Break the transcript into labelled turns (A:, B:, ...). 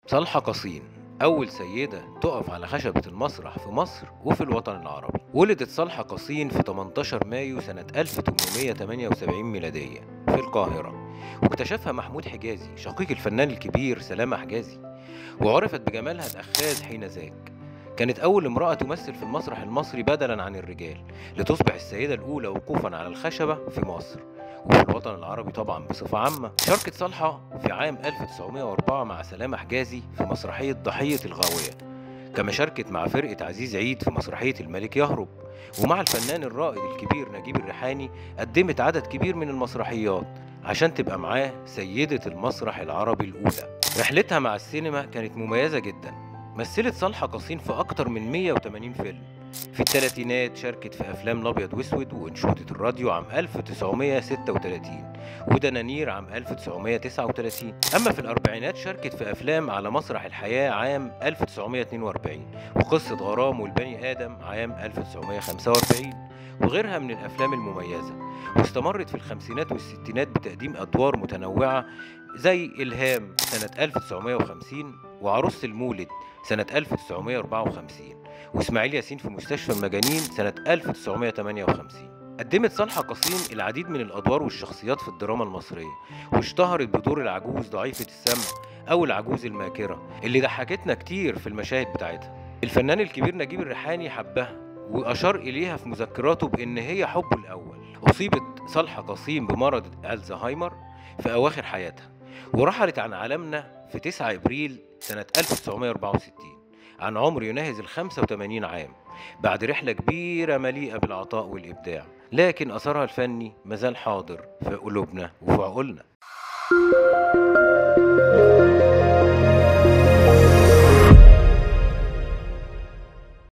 A: صالحة قصين أول سيدة تقف على خشبة المسرح في مصر وفي الوطن العربي ولدت صالحة قصين في 18 مايو سنة 1878 ميلادية في القاهرة واكتشفها محمود حجازي شقيق الفنان الكبير سلامة حجازي وعرفت بجمالها الأخاذ حين ذاك كانت أول امرأة تمثل في المسرح المصري بدلا عن الرجال لتصبح السيدة الأولى وقوفا على الخشبة في مصر وفي الوطن العربي طبعا بصفة عامة شاركت صالحة في عام 1904 مع سلامة حجازي في مسرحية ضحية الغاوية كما شاركت مع فرقة عزيز عيد في مسرحية الملك يهرب ومع الفنان الرائد الكبير نجيب الريحاني قدمت عدد كبير من المسرحيات عشان تبقى معاه سيدة المسرح العربي الأولى رحلتها مع السينما كانت مميزة جدا مثلت صالحة قصين في أكتر من 180 فيلم في الثلاثينات شاركت في أفلام الأبيض وأسود وأنشودة الراديو عام 1936 ودنانير عام 1939 أما في الأربعينات شاركت في أفلام على مسرح الحياة عام 1942 وقصة غرام والبني آدم عام 1945 وغيرها من الأفلام المميزة واستمرت في الخمسينات والستينات بتقديم أدوار متنوعة زي إلهام سنة 1950 وعروس المولد سنة 1954 وإسماعيل ياسين في مستشفى المجانين سنة 1958 قدمت صالحة قصين العديد من الأدوار والشخصيات في الدراما المصرية واشتهرت بدور العجوز ضعيفة السمع أو العجوز الماكرة اللي ضحكتنا كتير في المشاهد بتاعتها الفنان الكبير نجيب الريحاني حبها وأشار إليها في مذكراته بإن هي حبه الأول أصيبت صالحة قصين بمرض الزهايمر في أواخر حياتها ورحلت عن عالمنا في 9 إبريل سنة 1964 عن عمر يناهز ال 85 عام بعد رحلة كبيرة مليئة بالعطاء والإبداع لكن أثرها الفني مازال حاضر في قلوبنا وفي عقولنا